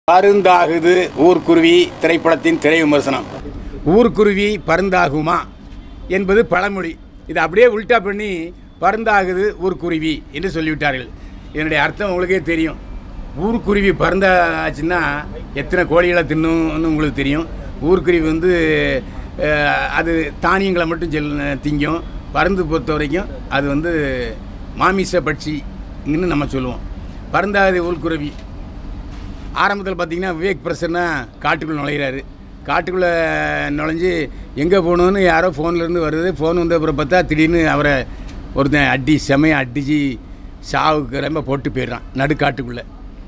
பருந்தாகுது ஊர்க்குருவி திரைப்படத்தின் திரை விமர்சனம் ஊர்க்குருவி பருந்தாகுமா என்பது பழமொழி இதை அப்படியே உல்டா பண்ணி பருந்தாகுது ஊர்க்குருவி என்று சொல்லிவிட்டார்கள் இதனுடைய அர்த்தம் உங்களுக்கே தெரியும் ஊர்க்குருவி பருந்தாச்சுன்னா எத்தனை கோழிகளை தின்னும்னு உங்களுக்கு தெரியும் ஊர்க்குருவி வந்து அஹ், அது தானியங்களை மட்டும் செல் திங்கும் பருந்து பொறுத்த வரைக்கும் அது வந்து மாமிச பட்சின்னு நம்ம சொல்லுவோம் பருந்தாகுது ஊர்க்குருவி ஆரம்பத்தில் பார்த்தீங்கன்னா விவேக் பிரசன்னா காட்டுக்குள்ளே நுழையிறாரு காட்டுக்குள்ளே நுழைஞ்சு எங்கே போகணுன்னு யாரோ ஃபோன்லேருந்து வருது ஃபோன் வந்த அப்புறம் பார்த்தா திடீர்னு அவரை ஒருத்தன் அடி செமையை அடித்து சாவுக்கு ரொம்ப போட்டு போயிடுறான் நடுக்காட்டுக்குள்ளே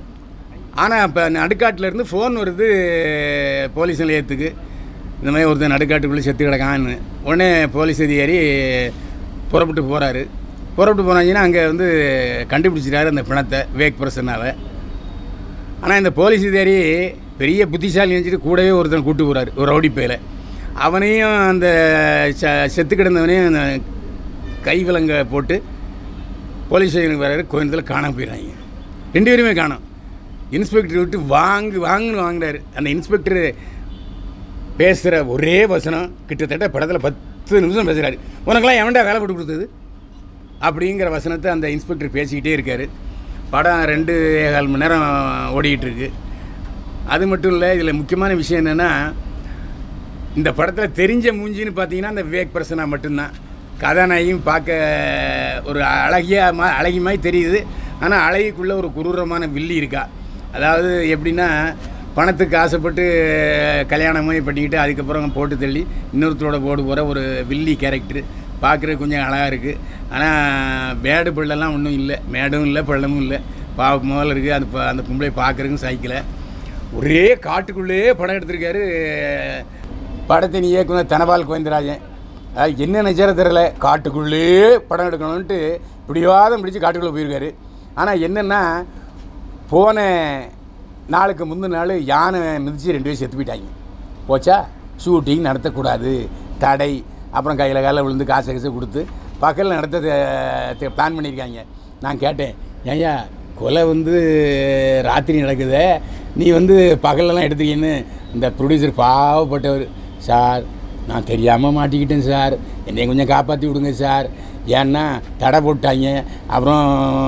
ஆனால் இப்போ நடுக்காட்டிலேருந்து ஃபோன் வருது போலீஸ் நிலையத்துக்கு இந்த மாதிரி ஒருத்தன் நடுக்காட்டுக்குள்ளே செத்து கிடக்கான்னு உடனே போலீஸ் அதிகாரி புறப்பட்டு போகிறாரு புறப்பட்டு போனாங்கன்னா அங்கே வந்து கண்டுபிடிச்சிட்டாரு அந்த பிணத்தை விவேக் பிரசன்னாவை ஆனால் இந்த போலீஸ் அதிகாரி பெரிய புத்திசாலி நினச்சிட்டு கூடவே ஒருத்தன் கூட்டு போகிறார் ஒரு ரவுடி பேல அவனையும் அந்த ச- செத்து கிடந்தவனையும் அந்த கை விலங்க போட்டு போலீஸ் ஸ்டேஷனுக்கு வர்றாரு கோயம்புத்தூரில் காணாம போயிடுறாங்க ரெண்டு பேருமே காணோம் இன்ஸ்பெக்டர் விட்டு வாங்கு வாங்குன்னு வாங்கினாரு அந்த இன்ஸ்பெக்டர் பேசுகிற ஒரே வசனம் கிட்டத்தட்ட படத்தில் பத்து நிமிஷம் பேசுகிறாரு உனக்கெல்லாம் எவன்டா வேலை போட்டு கொடுத்தது அப்படிங்கிற வசனத்தை அந்த இன்ஸ்பெக்டர் பேசிக்கிட்டே இருக்கார் படம் ரெண்டு கால் மணி நேரம் ஓடிக்கிட்டு இருக்கு அது மட்டும் இல்லை இதில் முக்கியமான விஷயம் என்னென்னா இந்த படத்தில் தெரிஞ்ச மூஞ்சின்னு பார்த்தீங்கன்னா அந்த விவேக் பிரசனா மட்டும்தான் கதாநாயகியும் பார்க்க ஒரு அழகிய மா அழகி மாதிரி தெரியுது ஆனால் அழகிக்குள்ளே ஒரு குரூரமான வில்லி இருக்கா அதாவது எப்படின்னா பணத்துக்கு ஆசைப்பட்டு கல்யாணம் மாதிரி பண்ணிக்கிட்டு அதுக்கப்புறம் போட்டு தள்ளி இன்னொருத்தரோட போடு போகிற ஒரு வில்லி கேரக்டர் பார்க்குறதுக்கு கொஞ்சம் அழகாக இருக்குது ஆனால் மேடு பள்ளம்லாம் ஒன்றும் இல்லை மேடும் இல்லை பள்ளமும் இல்லை பா முதல்ல இருக்குது அந்த ப- அந்த பொம்பளை பார்க்குறதுக்கும் சைக்கிளை ஒரே காட்டுக்குள்ளேயே படம் எடுத்திருக்காரு படத்தின் இயக்குனர் தனபால் கோவிந்தராஜன் அதாவது என்ன நினைச்சார தெரியல காட்டுக்குள்ளேயே படம் எடுக்கணும்ன்ட்டு பிடிவாதம் பிடிச்சு காட்டுக்குள்ளே போயிருக்காரு ஆனால் என்னென்னா போன நாளுக்கு முந்தின நாள் யானை மிதித்து ரெண்டு பேரும் செத்து போயிட்டாங்க போச்சா ஷூட்டிங் நடத்தக்கூடாது தடை அப்புறம் கையில் காலில் விழுந்து காசு காசு கொடுத்து பக்கத்தில் நடத்த பிளான் பண்ணியிருக்காங்க நான் கேட்டேன் ஏய்யா கொலை வந்து ராத்திரி நடக்குதே நீ வந்து பகலெல்லாம் எடுத்துக்கன்னு இந்த ப்ரொடியூசர் பாவப்பட்டவர் சார் நான் தெரியாமல் மாட்டிக்கிட்டேன் சார் என்னை கொஞ்சம் காப்பாற்றி விடுங்க சார் ஏன்னா தடை போட்டாங்க அப்புறம்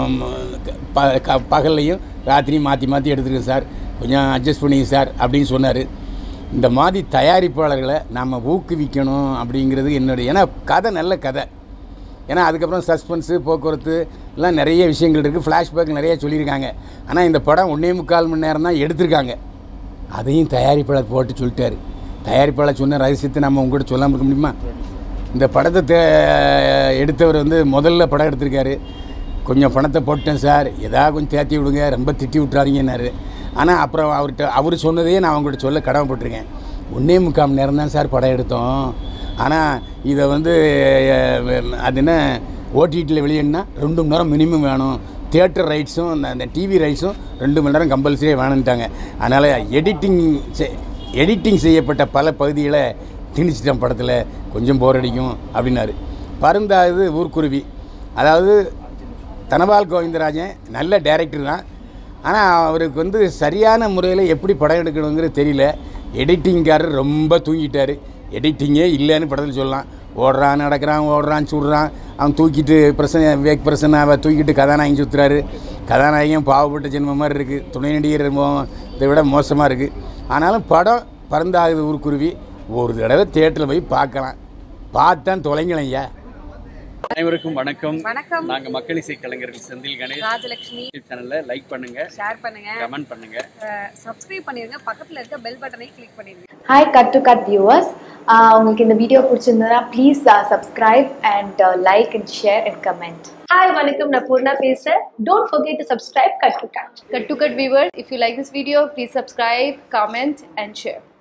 ப க பகல்லையும் ராத்திரியும் மாற்றி மாற்றி எடுத்துருக்கேன் சார் கொஞ்சம் அட்ஜஸ்ட் பண்ணிங்க சார் அப்படின்னு சொன்னார் இந்த மாதிரி தயாரிப்பாளர்களை நம்ம ஊக்குவிக்கணும் அப்படிங்கிறது என்னுடைய ஏன்னா கதை நல்ல கதை ஏன்னா அதுக்கப்புறம் சஸ்பென்ஸு போக்குவரத்து எல்லாம் நிறைய விஷயங்கள் இருக்குது ஃப்ளாஷ்பேக் நிறைய சொல்லியிருக்காங்க ஆனால் இந்த படம் ஒன்றே முக்கால் மணி நேரம் தான் எடுத்திருக்காங்க அதையும் தயாரிப்பாளர் போட்டு சொல்லிட்டாரு தயாரிப்பாளர் சொன்ன ரகசியத்தை நம்ம உங்கள்கிட்ட சொல்லாமல் இருக்க முடியுமா இந்த படத்தை தே- எடுத்தவர் வந்து முதல்ல படம் எடுத்திருக்காரு கொஞ்சம் பணத்தை போட்டேன் சார் எதாவது கொஞ்சம் தேத்தி விடுங்க ரொம்ப திட்டி விட்றாதீங்கன்னாரு ஆனால் அப்புறம் அவர்கிட்ட அவர் சொன்னதையே நான் அவங்கள்ட்ட சொல்ல கடமைப்பட்டிருக்கேன் ஒன்றே முக்கால் மணி நேரம் தான் சார் படம் எடுத்தோம் ஆனால் இதை வந்து அஹ், அது என்ன ஓடிடியில் வெளியிடனா ரெண்டு மணி நேரம் மினிமம் வேணும் தியேட்டர் ரைட்ஸும் அந்த அந்த டிவி ரைட்ஸும் ரெண்டு மணி நேரம் கம்பல்சரியாக வேணுன்ட்டாங்க அதனால் எடிட்டிங் எடிட்டிங் செய்யப்பட்ட பல பகுதிகளை திணிச்சிட்டேன் படத்தில் கொஞ்சம் போர் அடிக்கும் அப்படின்னாரு பருந்தாது ஊர்க்குருவி அதாவது தனபால் கோவிந்தராஜன் நல்ல டைரக்டர் தான் ஆனால் அவருக்கு வந்து சரியான முறையில் எப்படி படம் எடுக்கணுங்கிறது தெரியல எடிட்டிங்காரர் ரொம்ப தூங்கிட்டார் எடிட்டிங்கே இல்லைன்னு படத்தில் சொல்லலாம் ஓடுறான் நடக்கிறான் ஓடுறான் சுடுறான் அவன் தூக்கிட்டு பிரசன்ன விவேக் பிரசன்னாவை தூக்கிட்டு கதாநாயகன் சுற்றுறாரு கதாநாயகன் பாவப்பட்ட ஜென்மம் மாதிரி இருக்குது துணை நடிகர் மோ- இதை விட மோசமாக இருக்குது ஆனாலும் படம் பறந்தாகுது ஊர்க்குருவி ஒரு தடவை தேட்டரில் போய் பார்க்கலாம் பார்த்தான் தொலைங்களையா அனைவருக்கும் வணக்கம் வணக்கம் நாங்க மக்கள் இசை கலைஞர்கள் செந்தில் கணேஷ் ராஜலட்சுமி சேனல்ல லைக் பண்ணுங்க ஷேர் பண்ணுங்க கமெண்ட் பண்ணுங்க சப்ஸ்கிரைப் பண்ணிருங்க பக்கத்துல இருக்க பெல் பட்டனை கிளிக் பண்ணிருங்க hi cut to cut viewers உங்களுக்கு இந்த வீடியோ பிடிச்சிருந்ததுன்னா please subscribe and like and share and comment hi வணக்கம் நான் பூர்ணா பேசுறேன் don't forget to subscribe cut to cut Cut to Cut viewers, if you like this video, please subscribe, comment, and share.